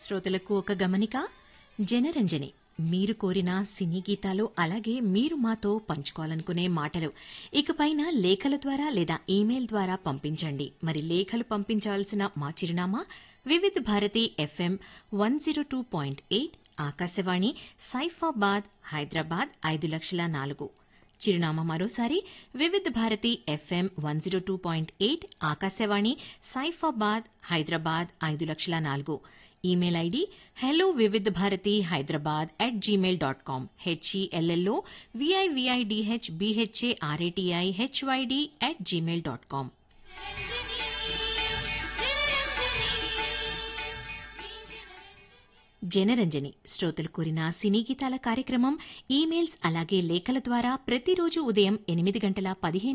శ్రోతలకు ఒక గమనిక జనరంజని మీరు కోరిన సినీ గీతాలు అలాగే మీరు మాతో పంచుకోవాలనుకునే మాటలు ఇకపైన లేఖల ద్వారా లేదా ఈమెయిల్ ద్వారా పంపించండి మరి లేఖలు పంపించాల్సిన మా చిరునామా Vividh Bharati FM one zero two point eight Akashvani Saifabad Hyderabad ఐదు లక్షల నాలుగు చిరునామా మరోసారి Vividh Bharati FM one zero two point eight Akashvani Saifabad Hyderabad ఐదు లక్షల నాలుగు email ID hello Vividh Bharati Hyderabad at Gmail dot com HELLO VIVIDH BHA RATI HYD at Gmail dot com Janaranjani శ్రోతలు కోరిన సినీ గీతాల కార్యక్రమం ఈమెయిల్స్ అలాగే లేఖల ద్వారా ప్రతిరోజు ఉదయం ఎనిమిది గంటల పదిహేను